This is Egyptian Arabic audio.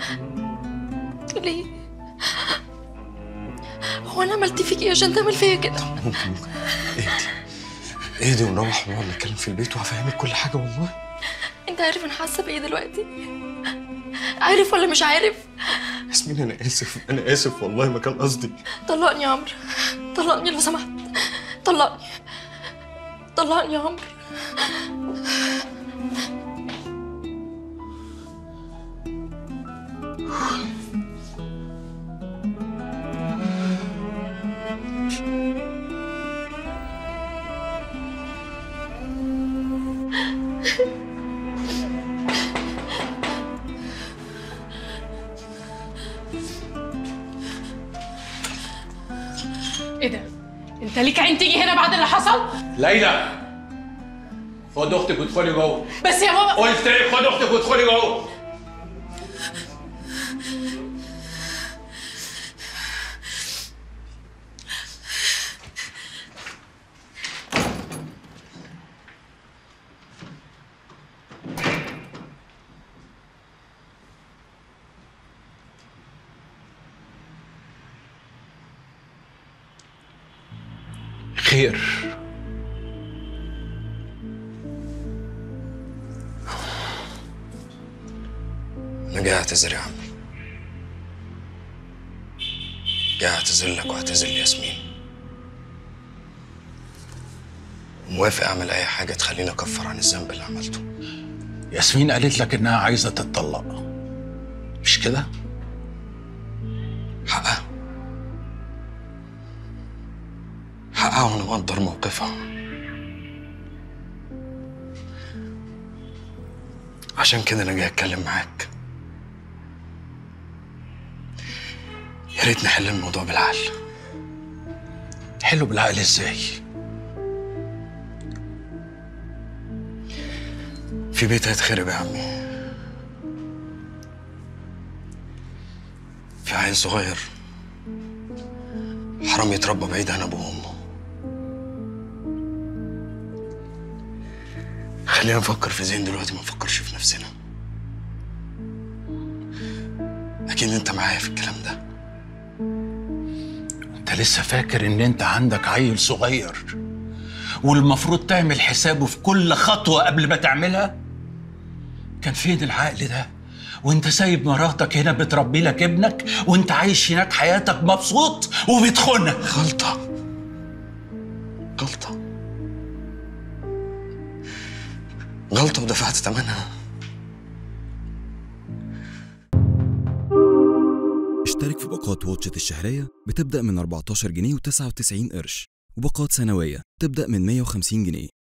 ليه هو انا عملت فيك ايه عشان تعمل فيا كده ممكن ممكن اهدي اهدي ونروح ونقعد نتكلم في البيت وهفهمك كل حاجه والله انت عارف انا حاسه بايه دلوقتي عارف ولا مش عارف ياسمين انا اسف انا اسف والله ما كان قصدي طلقني يا عمرو طلقني لو سمحت طلقني طلقني يا عمرو ايه ده؟ انت ليك عين تيجي هنا بعد اللي حصل؟ ليلى خد اختك وادخلي جوه بس يا بابا قلت لك خد اختك وادخلي جوه خير انا جاي اعتذر يا عمي جاي اعتذر لك واعتذر لياسمين موافق اعمل اي حاجه تخليني اكفر عن الذنب اللي عملته ياسمين قالت لك انها عايزه تتطلق مش كده حقها حقها وانا مقدر موقفها عشان كده انا جاي اتكلم معاك يا ريت نحل الموضوع بالعقل حلو بالعقل ازاي في بيت هيتخرب يا عمي في عيل صغير حرام يتربى بعيد عن ابوه وامه خلينا نفكر في زين دلوقتي ما نفكرش في نفسنا اكيد انت معايا في الكلام ده انت لسه فاكر ان انت عندك عيل صغير والمفروض تعمل حسابه في كل خطوه قبل ما تعملها كان فين العقل ده وانت سايب مراتك هنا بتربي لك ابنك وانت عايش هناك حياتك مبسوط وبتخونها غلطة غلطة غلطة ودفعت ثمنها اشترك في باقات واتشت الشهرية بتبدأ من 14 جنيه و99 قرش وباقات سنوية تبدأ من 150 جنيه